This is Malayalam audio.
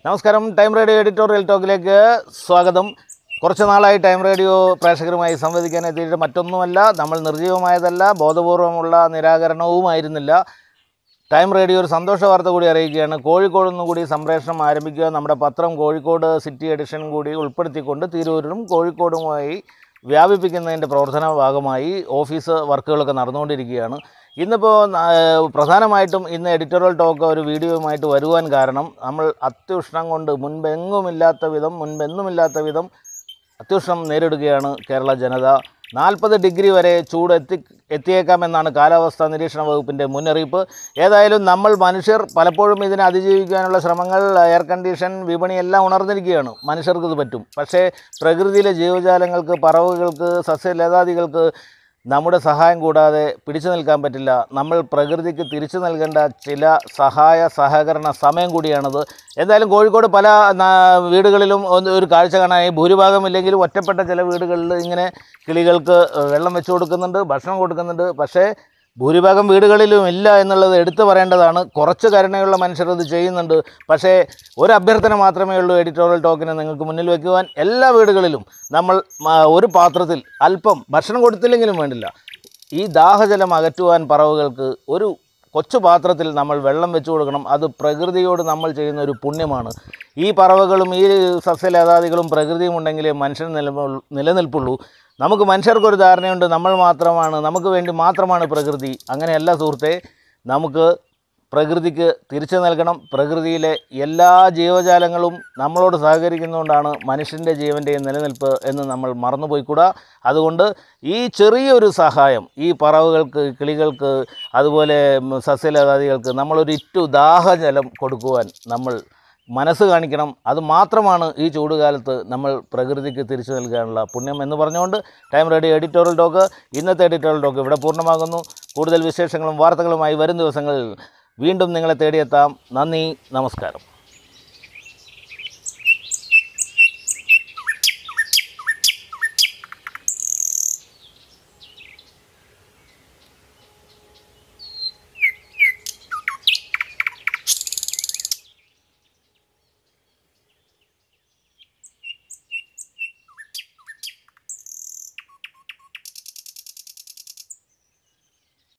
നമസ്കാരം ടൈം റേഡിയോ എഡിറ്റോറിയൽ ടോക്കിലേക്ക് സ്വാഗതം കുറച്ച് നാളായി ടൈം റേഡിയോ പ്രേക്ഷകരുമായി സംവദിക്കാൻ എത്തിയിട്ട് മറ്റൊന്നുമല്ല നമ്മൾ നിർജ്ജീവമായതല്ല ബോധപൂർവമുള്ള നിരാകരണവുമായിരുന്നില്ല ടൈം റേഡിയോ ഒരു സന്തോഷ വാർത്ത കൂടി അറിയിക്കുകയാണ് കോഴിക്കോട് നിന്ന് കൂടി സംപ്രേഷണം ആരംഭിക്കുക നമ്മുടെ പത്രം കോഴിക്കോട് സിറ്റി എഡിഷൻ കൂടി ഉൾപ്പെടുത്തിക്കൊണ്ട് തിരൂരിലും കോഴിക്കോടുമായി വ്യാപിപ്പിക്കുന്നതിൻ്റെ പ്രവർത്തന ഭാഗമായി ഓഫീസ് വർക്കുകളൊക്കെ നടന്നുകൊണ്ടിരിക്കുകയാണ് ഇന്നിപ്പോൾ പ്രധാനമായിട്ടും ഇന്ന് എഡിറ്റോറിയൽ ടോക്ക് ഒരു വീഡിയോയുമായിട്ട് വരുവാൻ കാരണം നമ്മൾ അത്യുഷ്ണം കൊണ്ട് മുൻപെങ്ങുമില്ലാത്ത വിധം മുൻപെന്നുമില്ലാത്ത വിധം അത്യുഷ്ണം നേരിടുകയാണ് കേരള ജനത നാൽപ്പത് ഡിഗ്രി വരെ ചൂട് എത്തി എത്തിയേക്കാമെന്നാണ് കാലാവസ്ഥാ നിരീക്ഷണ വകുപ്പിൻ്റെ മുന്നറിയിപ്പ് ഏതായാലും നമ്മൾ മനുഷ്യർ പലപ്പോഴും ഇതിനെ അതിജീവിക്കാനുള്ള ശ്രമങ്ങൾ എയർ കണ്ടീഷൻ വിപണി എല്ലാം ഉണർന്നിരിക്കുകയാണ് മനുഷ്യർക്ക് ഇത് പറ്റും പക്ഷേ പ്രകൃതിയിലെ ജീവജാലങ്ങൾക്ക് പറവുകൾക്ക് സസ്യലതാദികൾക്ക് നമ്മുടെ സഹായം കൂടാതെ പിടിച്ചു നിൽക്കാൻ പറ്റില്ല നമ്മൾ പ്രകൃതിക്ക് തിരിച്ചു നൽകേണ്ട ചില സഹായ സഹകരണ സമയം കൂടിയാണത് എന്തായാലും കോഴിക്കോട് പല നാ- വീടുകളിലും ഒന്ന് ഒരു കാഴ്ച കാണാനായി ഭൂരിഭാഗം ഇല്ലെങ്കിലും ഒറ്റപ്പെട്ട ചില വീടുകളിൽ ഇങ്ങനെ കിളികൾക്ക് വെള്ളം വെച്ച് കൊടുക്കുന്നുണ്ട് ഭക്ഷണം കൊടുക്കുന്നുണ്ട് പക്ഷേ ഭൂരിഭാഗം വീടുകളിലും ഇല്ല എന്നുള്ളത് എടുത്തു പറയേണ്ടതാണ് കുറച്ച് കരുണയുള്ള മനുഷ്യർ ഇത് ചെയ്യുന്നുണ്ട് പക്ഷേ ഒരു അഭ്യർത്ഥന മാത്രമേ ഉള്ളൂ എഡിറ്റോറിയൽ ടോക്കിന് നിങ്ങൾക്ക് മുന്നിൽ വയ്ക്കുവാൻ എല്ലാ വീടുകളിലും നമ്മൾ ആ, ഒരു പാത്രത്തിൽ അല്പം ഭക്ഷണം കൊടുത്തില്ലെങ്കിലും വേണ്ടില്ല ഈ ദാഹജലം അകറ്റുവാൻ പറവുകൾക്ക് ഒരു കൊച്ചു പാത്രത്തിൽ നമ്മൾ വെള്ളം വെച്ച് കൊടുക്കണം അത് പ്രകൃതിയോട് നമ്മൾ ചെയ്യുന്ന ഒരു പുണ്യമാണ് ഈ പറവകളും ഈ സസ്യലതാദികളും പ്രകൃതിയും ഉണ്ടെങ്കിലേ മനുഷ്യൻ നിലനിൽ നിലനിൽപ്പുള്ളൂ നമുക്ക് മനുഷ്യർക്കൊരു ധാരണയുണ്ട് നമ്മൾ മാത്രമാണ് നമുക്ക് വേണ്ടി മാത്രമാണ് പ്രകൃതി അങ്ങനെയല്ല സുഹൃത്തെ നമുക്ക് പ്രകൃതിക്ക് തിരിച്ചു നൽകണം പ്രകൃതിയിലെ എല്ലാ ജീവജാലങ്ങളും നമ്മളോട് സഹകരിക്കുന്നതുകൊണ്ടാണ് മനുഷ്യൻ്റെ ജീവൻ്റെയും നിലനിൽപ്പ് എന്ന് നമ്മൾ മറന്നുപോയിക്കൂടാ അതുകൊണ്ട് ഈ ചെറിയൊരു സഹായം ഈ പറവുകൾക്ക് കിളികൾക്ക് അതുപോലെ ഉം, സസ്യലതാദികൾക്ക് നമ്മളൊരു ഇറ്റു ദാഹജലം കൊടുക്കുവാൻ നമ്മൾ മനസ്സ് കാണിക്കണം അത് മാത്രമാണ് ഈ ചൂടുകാലത്ത് നമ്മൾ പ്രകൃതിക്ക് തിരിച്ചു നൽകാനുള്ള പുണ്യം എന്ന് പറഞ്ഞുകൊണ്ട് ടൈം റേഡിയോ എഡിറ്റോറിയൽ ടോക്ക് ഇന്നത്തെ എഡിറ്റോറിയൽ ടോക്ക് ഇവിടെ പൂർണ്ണമാകുന്നു കൂടുതൽ വിശേഷങ്ങളും വാർത്തകളുമായി വരും ദിവസങ്ങളിൽ വീണ്ടും നിങ്ങളെ തേടിയെത്താം നന്ദി നമസ്കാരം